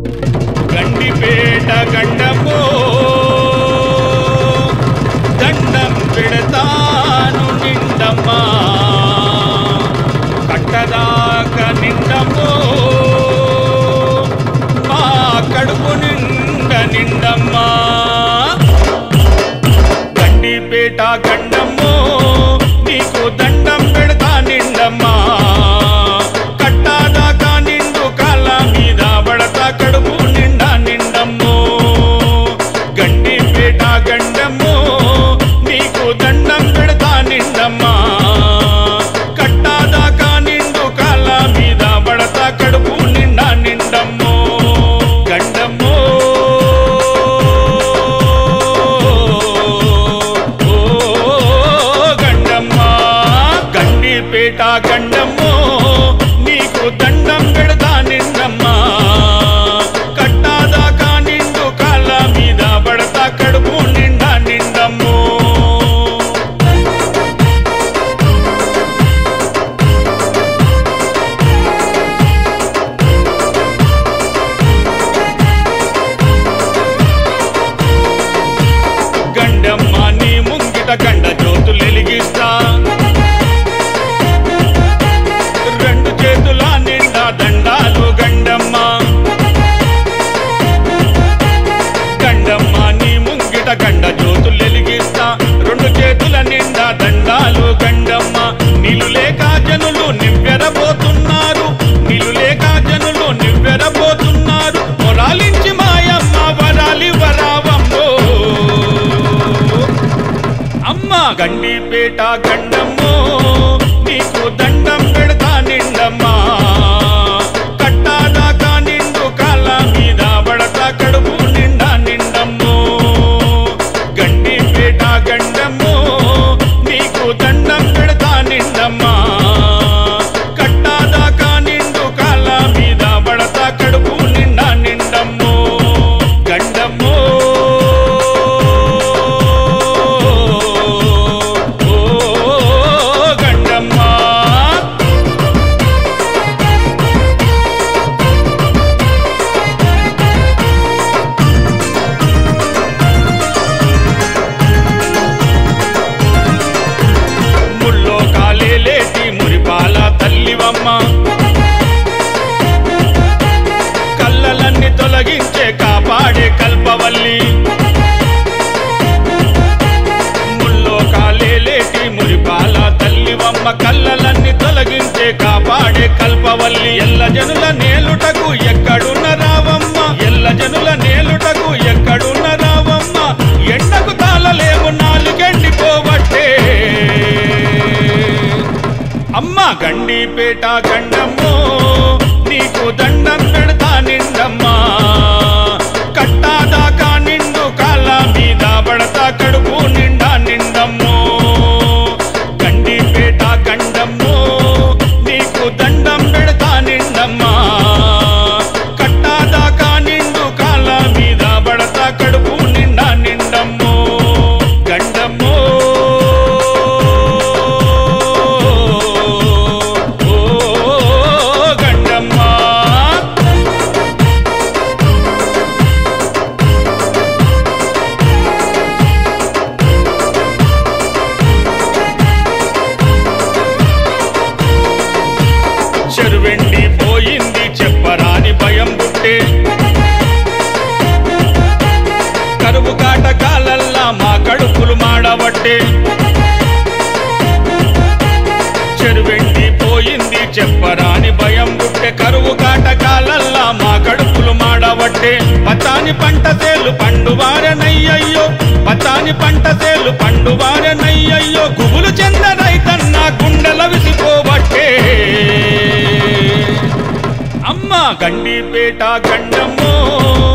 గండిపేట గండము దండం పెడతాను నిండమ్మా కట్టదాక నిండము మా కడుపు నిండ నిండమ్మా గండిపేట గండము నీకు దండం పెడతా నిండమ్మా కట్టాదాకా నిండు కాళ్ళ మీద పడతా కడుపు నిండా నిండమ్మో గండిపేట గండము నీకు దండం పెడతా నిండమ్మా కట్టాదాకా నిండు కాళ్ళ మీద పడతా కడుపు నిండా నిండమ్మో గండమ్మో ఓ గండమ్మా గండిపేట గండమ్మో నీకు దండం పెడతా నిండమ్మా కట్టాదాకా నిండు కాళ్ళ మీద పడతా కడుపు నిండా నిండమ్మో గండమ్మ నీ ముంగిట గండ జ్యోతులు వెలిగిస్తా రెండు చేతుల నిండా దండాలు గండమ్మ గండమ్మ నీ ముంగిట గండ జ్యోతులు వెలిగిస్తా రెండు చేతుల నిండా దండాలు గండమ్మ నీళ్ళు లేక జనులు నివ్వెరబోతున్నారు నీళ్ళు లేక జనులు నివ్వెరబోతున్నారు మొరాలించి మాయమ్మ వరాలి వరావమ్మో అమ్మ గండిపేట గండమ్మో నీకు దండం పెడతా నిండమ్మా కట్టాదాకా నిండు కాళ్ళ మీద పడతా కడుపు నిండా నిండమ్మో గండిపేట గండమ్మో నీకు దండం పెడతా నిండమ్మా కట్టాదాకా నిండు కాళ్ళ మీద పడతా కడుపు నిండా నిండమ్మో గండమ్మో ఓ గండమ్మా ముల్లో కాలేలేటి మురిపాల తల్లివమ్మ కళ్ళలన్నీ తొలగించే కాపాడే కల్పవల్లి ముల్లో కాలేలేటి మురిపాల తల్లివమ్మ కళ్ళలన్నీ తొలగించే కాపాడే కల్పవల్లి ఎల్ల జనుల నేలుటకు ఎక్కడున్న రావమ్మ ఎల్ల జనుల నేలుటకు ఎక్కడున్న రావమ్మ ఎండకు తాళలేము నాలుగెండిపోవట్టే అమ్మ గండిపేట గండమ్మో నీకు దండం పెడతా నిండమ్మా కట్టాదాకా నిండు కాళ్ళ మీద పడతా కడుపు నిండా నిండమ్మో గండిపేట గండమ్మో నీకు దండం పెడతా నిండమ్మా కట్టాదాకా నిండు కాళ్ళ మీద పడతా కడుపు నిండా నిండమ్మో గండమ్మో ఓ గండమ్మా చెరువెండి పోయింది చెప్పరాని భయం పుట్టే కరువు కాటకాలల్లా మా కడుపులు మాడబట్టే చెరువెండి పోయింది చెప్పరాని భయం పుట్టే కరువు కాటకాలల్లా మా కడుపులు మాడబట్టే పచ్చాని పంట సేలు పండు వారనయ్యయ్యో పచ్చాని పంట సేలు పండు వారనయ్యయ్యో గుబులు చెంద రైతన్న గుండెల విసిపోబట్టే అమ్మ గండిపేట గండమ్మో